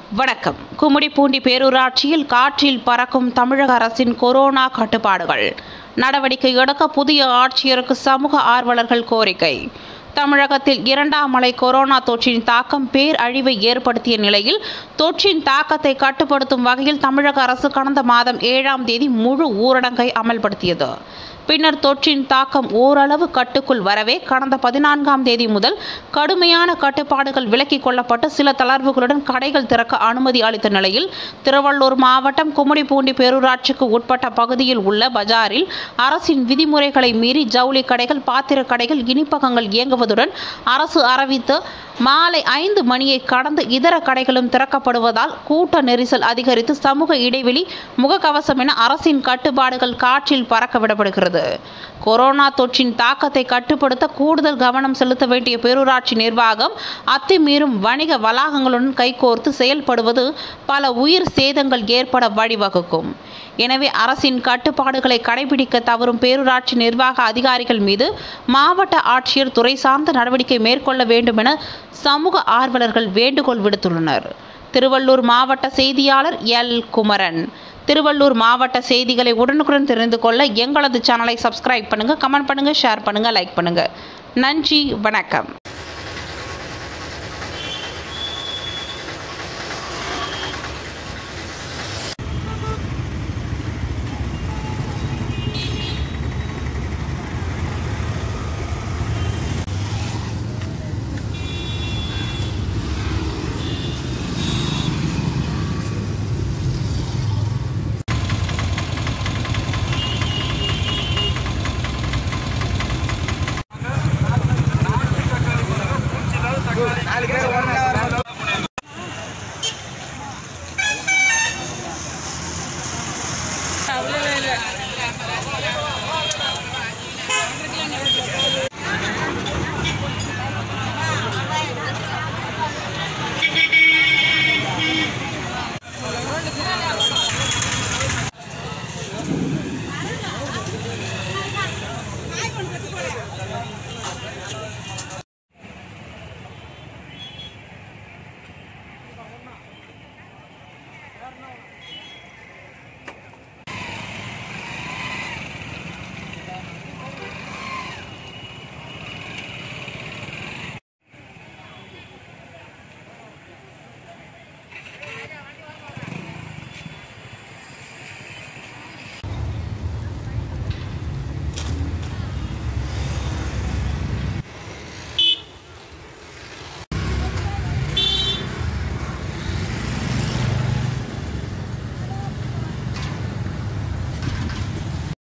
வணக்கம் கும்மிடிப்பூண்டி பேரூராட்சியில் காற்றில் பறக்கும் தமிழக அரசின் கொரோனா கட்டுப்பாடுகள் நடவடிக்கை எடுக்க புதிய ஆட்சியருக்கு சமூக ஆர்வலர்கள் கோரிக்கை தமிழகத்தில் இரண்டாம் அலை கொரோனா தொற்றின் தாக்கம் பேரழிவை ஏற்படுத்திய நிலையில் தொற்றின் தாக்கத்தை கட்டுப்படுத்தும் வகையில் தமிழக அரசு கடந்த மாதம் ஏழாம் தேதி முழு ஊரடங்கை அமல்படுத்தியது பின்னர் தொற்றின் தாக்கம் ஓரளவு கட்டுக்குள் வரவே கடந்த பதினான்காம் தேதி முதல் கடுமையான கட்டுப்பாடுகள் விலக்கிக் கொள்ளப்பட்டு சில தளர்வுகளுடன் கடைகள் திறக்க அனுமதி அளித்த நிலையில் திருவள்ளூர் மாவட்டம் கும்மிடிப்பூண்டி பேரூராட்சிக்கு உட்பட்ட பகுதியில் உள்ள பஜாரில் அரசின் விதிமுறைகளை மீறி ஜவுளி கடைகள் பாத்திர கடைகள் இனிப்பகங்கள் இயங்குவதுடன் அரசு அறிவித்த மாலை ஐந்து மணியை கடந்து இதர கடைகளும் திறக்கப்படுவதால் கூட்ட நெரிசல் அதிகரித்து சமூக இடைவெளி முகக்கவசம் என அரசின் கட்டுப்பாடுகள் காற்றில் பறக்க விடப்படுகிறது கொரோனா தொற்றின் தாக்கத்தை கட்டுப்படுத்த கூடுதல் கவனம் செலுத்த வேண்டிய பேரூராட்சி நிர்வாகம் அத்துமீறும் வணிக வளாகங்களுடன் கைகோர்த்து செயல்படுவது பல உயிர் சேதங்கள் ஏற்பட வழிவகுக்கும் எனவே அரசின் கட்டுப்பாடுகளை கடைபிடிக்க தவறும் பேரூராட்சி நிர்வாக அதிகாரிகள் மீது மாவட்ட ஆட்சியர் துறை சார்ந்த நடவடிக்கை மேற்கொள்ள வேண்டும் என சமூக ஆர்வலர்கள் வேண்டுகோள் விடுத்துள்ளனர் திருவள்ளூர் மாவட்ட செய்தியாளர் எல் குமரன் திருவள்ளூர் மாவட்ட செய்திகளை உடனுக்குடன் தெரிந்து கொள்ள எங்களது சேனலை சப்ஸ்கிரைப் பண்ணுங்கள் கமெண்ட் பண்ணுங்கள் ஷேர் பண்ணுங்கள் லைக் பண்ணுங்கள் நன்றி வணக்கம்